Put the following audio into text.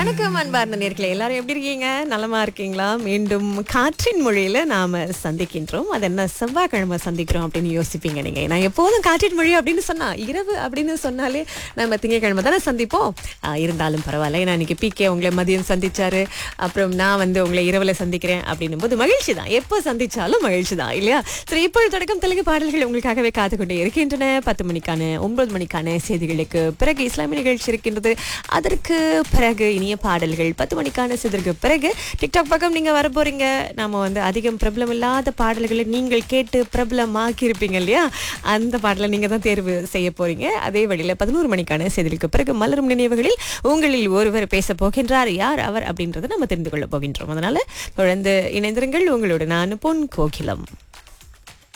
வணக்கம் அன்பார்ந்த நேர்களே எல்லாரும் எப்படி இருக்கீங்க நலமா இருக்கீங்களா மீண்டும் காற்றின் மொழியில நாம சந்திக்கின்றோம் அது என்ன செவ்வாய்க்கிழமை சந்திக்கிறோம் அப்படின்னு யோசிப்பீங்க நீங்க நான் எப்போதும் காற்றின் மொழி அப்படின்னு சொன்னா இரவு அப்படின்னு சொன்னாலே நம்ம திங்கட்கிழமை தானே சந்திப்போம் ஆஹ் இருந்தாலும் பரவாயில்ல ஏன்னா இன்னைக்கு பிகே உங்களை மதியம் சந்திச்சாரு அப்புறம் நான் வந்து உங்களை இரவுல சந்திக்கிறேன் அப்படின்னும் போது மகிழ்ச்சி தான் எப்போ சந்திச்சாலும் மகிழ்ச்சி தான் இல்லையா சரி இப்பொழுது தொடக்கம் தெலுங்கு பாடல்கள் உங்களுக்காகவே காத்து கொண்டே இருக்கின்றன பத்து மணிக்கான ஒன்பது மணிக்கான செய்திகளுக்கு பிறகு இஸ்லாமிய நிகழ்ச்சி இருக்கின்றது அதற்கு பிறகு இனிய பாடல்கள் பத்து மணிக்கான செய்திக்கு பிறகு டிக்டாக் பக்கம் நீங்க வர போறீங்க நாம வந்து அதிகம் பிரபலம் இல்லாத பாடல்களை நீங்கள் கேட்டு பிரபலமாக்கி இருப்பீங்க இல்லையா அந்த பாடலை நீங்க தான் தேர்வு செய்ய போறீங்க அதே வழியில பதினோரு மணிக்கான செய்திகளுக்கு பிறகு மலரும் நினைவுகளில் உங்களில் ஒருவர் பேச போகின்றார் யார் அவர் அப்படின்றத நம்ம தெரிந்து கொள்ள போகின்றோம் அதனால தொடர்ந்து இணைந்திருங்கள் உங்களோட நான் பொன் கோகிலம்